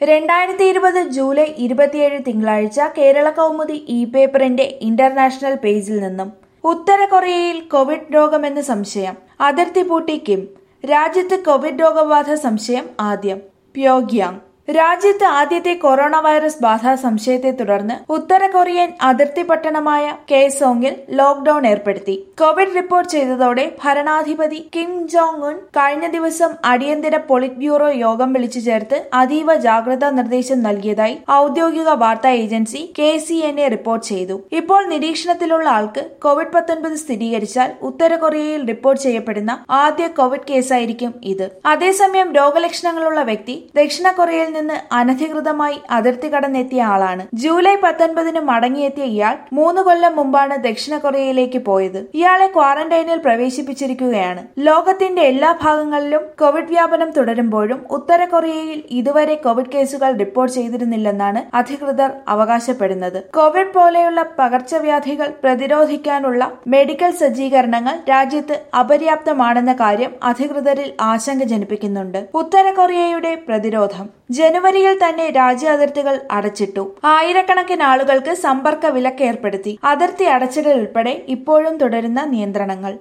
രണ്ടായിരത്തി ഇരുപത് ജൂലൈ ഇരുപത്തിയേഴ് തിങ്കളാഴ്ച കേരള കൗമുദി ഇ പേപ്പറിന്റെ ഇന്റർനാഷണൽ പേജിൽ നിന്നും ഉത്തര കൊറിയയിൽ കോവിഡ് രോഗമെന്ന് സംശയം അതിർത്തി പൂട്ടി കിം രാജ്യത്ത് കോവിഡ് രോഗബാധ സംശയം ആദ്യം പ്യോഗ്യാങ് രാജ്യത്ത് ആദ്യത്തെ കൊറോണ വൈറസ് ബാധ സംശയത്തെ തുടർന്ന് ഉത്തര കൊറിയൻ അതിർത്തി പട്ടണമായ കേസോങ്ങിൽ ലോക്ഡൌൺ ഏർപ്പെടുത്തി കോവിഡ് റിപ്പോർട്ട് ചെയ്തതോടെ ഭരണാധിപതി കിം ജോങ് ഉൻ കഴിഞ്ഞ ദിവസം അടിയന്തര പൊളിറ്റ് ബ്യൂറോ യോഗം വിളിച്ചു ചേർത്ത് അതീവ ജാഗ്രതാ നിർദ്ദേശം നൽകിയതായി ഔദ്യോഗിക വാർത്താ agency K C N A report ചെയ്തു ഇപ്പോൾ നിരീക്ഷണത്തിലുള്ള ആൾക്ക് കോവിഡ് പത്തൊൻപത് സ്ഥിരീകരിച്ചാൽ ഉത്തര കൊറിയയിൽ റിപ്പോർട്ട് ചെയ്യപ്പെടുന്ന ആദ്യ കോവിഡ് കേസായിരിക്കും ഇത് അതേസമയം രോഗലക്ഷണങ്ങളുള്ള വ്യക്തി ദക്ഷിണ കൊറിയയിൽ നിന്ന് അനധികൃതമായി അതിർത്തി കടന്നെത്തിയ ആളാണ് ജൂലൈ പത്തൊൻപതിന് മടങ്ങിയെത്തിയ ഇയാൾ മൂന്ന് കൊല്ലം മുമ്പാണ് ദക്ഷിണ കൊറിയയിലേക്ക് പോയത് ഇയാളെ ക്വാറന്റൈനിൽ പ്രവേശിപ്പിച്ചിരിക്കുകയാണ് ലോകത്തിന്റെ എല്ലാ ഭാഗങ്ങളിലും കോവിഡ് വ്യാപനം തുടരുമ്പോഴും ഉത്തര കൊറിയയിൽ ഇതുവരെ കോവിഡ് കേസുകൾ റിപ്പോർട്ട് ചെയ്തിരുന്നില്ലെന്നാണ് അധികൃതർ അവകാശപ്പെടുന്നത് കോവിഡ് പോലെയുള്ള പകർച്ചവ്യാധികൾ പ്രതിരോധിക്കാനുള്ള മെഡിക്കൽ സജ്ജീകരണങ്ങൾ രാജ്യത്ത് അപര്യാപ്തമാണെന്ന കാര്യം അധികൃതരിൽ ആശങ്ക ജനിപ്പിക്കുന്നുണ്ട് ഉത്തര കൊറിയയുടെ പ്രതിരോധം ജനുവരിയിൽ തന്നെ രാജ്യ അതിർത്തികൾ അടച്ചിട്ടു ആയിരക്കണക്കിന് ആളുകൾക്ക് സമ്പർക്ക വിലക്ക് ഏർപ്പെടുത്തി അതിർത്തി അടച്ചിടൽ ഉൾപ്പെടെ ഇപ്പോഴും തുടരുന്ന നിയന്ത്രണങ്ങൾ